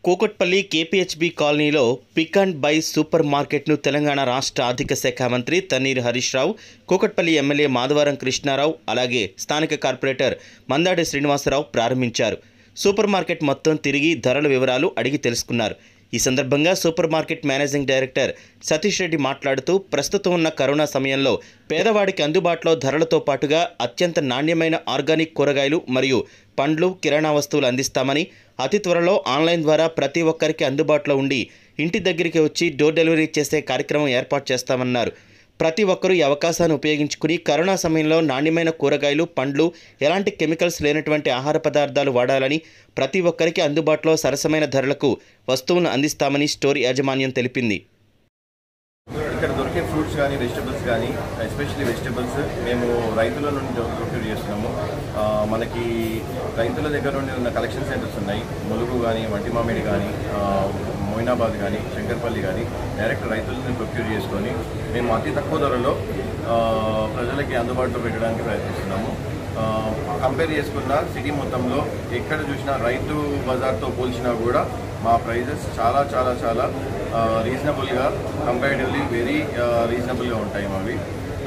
కూకట్పల్లి కేపీహెచ్బి కాలనీలో pick and buy super మార్కెట్ను తెలంగాణ రాష్ట్ర ఆర్థిక శాఖ మంత్రి తన్నీర్ హరీష్ రావు కూకట్పల్లి ఎమ్మెల్యే మాధవరం కృష్ణారావు అలాగే స్థానిక కార్పొరేటర్ మందాడి శ్రీనివాసరావు ప్రారంభించారు సూపర్ మార్కెట్ మొత్తం తిరిగి ధరల వివరాలు అడిగి తెలుసుకున్నారు ఈ సందర్భంగా super market managing director Satish Reddy మాట్లాడుతూ ప్రస్తుతం ఉన్న కరోనా సమయంలో పేదవాడికి అందుబాటులో ధరలతో పాటుగా అత్యంత నాణ్యమైన ఆర్గానిక్ కూరగాయలు మరియు పండ్లు కిరాణా వస్తువులు అందిస్తామని అతి త్వరలో ఆన్లైన్ ద్వారా ప్రతి ఒక్కరికి అందుబాటులో ఉండి ఇంటి దగ్గరికి వచ్చి డోర్ డెలివరీ చేసే కార్యక్రమం ఏర్పాటు చేస్తామన్నారు ప్రతి ఒక్కరూ ఈ అవకాశాన్ని ఉపయోగించుకుని కరోనా సమయంలో నాణ్యమైన కూరగాయలు పండ్లు ఎలాంటి కెమికల్స్ లేనటువంటి ఆహార పదార్థాలు వాడాలని ప్రతి ఒక్కరికి అందుబాటులో సరసమైన ధరలకు వస్తువులను అందిస్తామని స్టోర్ యాజమాన్యం తెలిపింది ఇక్కడ దొరికే ఫ్రూట్స్ కానీ వెజిటబుల్స్ కానీ ఎస్పెషల్లీ వెజిటబుల్స్ మేము రైతుల నుండి ప్రొక్యూర్ చేస్తున్నాము ఆ, మనకి రైతుల దగ్గర నుండి ఉన్న కలెక్షన్ సెంటర్స్ ఉన్నాయి ములుగు కానీ వంటి మామిడి కానీ ఆ, మొయినాబాద్ కానీ శంకర్పల్లి కానీ డైరెక్ట్ రైతుల నుండి ప్రొక్యూర్ చేసుకొని మేము అతి తక్కువ ధరలో ఆ, ప్రజలకి అందుబాటులో పెట్టడానికి ప్రయత్నిస్తున్నాము కంపేర్ చేసుకున్న సిటీ మొత్తంలో ఎక్కడ చూసినా రైతు బజార్తో పోల్చినా కూడా మా ప్రైజెస్ చాలా చాలా చాలా రీజనబుల్గా కంపారిటివ్లీ వెరీ రీజనబుల్గా ఉంటాయి మావి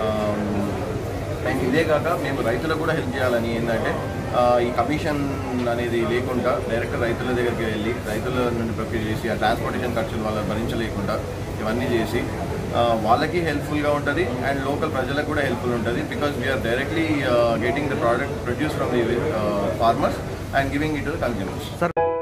అండ్ ఇదే కాక మేము రైతులకు కూడా హెల్ప్ చేయాలని ఏంటంటే ఆ, ఈ కమిషన్ అనేది లేకుండా డైరెక్ట్ రైతుల దగ్గరికి వెళ్ళి రైతుల నుండి ప్రొక్యూర్ చేసి ఆ ట్రాన్స్పోర్టేషన్ ఖర్చులు వాళ్ళ భరించలేకుండా ఇవన్నీ చేసి ఆ, వాళ్ళకి హెల్ప్ఫుల్గా ఉంటుంది అండ్ లోకల్ ప్రజలకు కూడా హెల్ప్ఫుల్ ఉంటుంది because we are directly getting the product produce from the farmers and giving it to consumers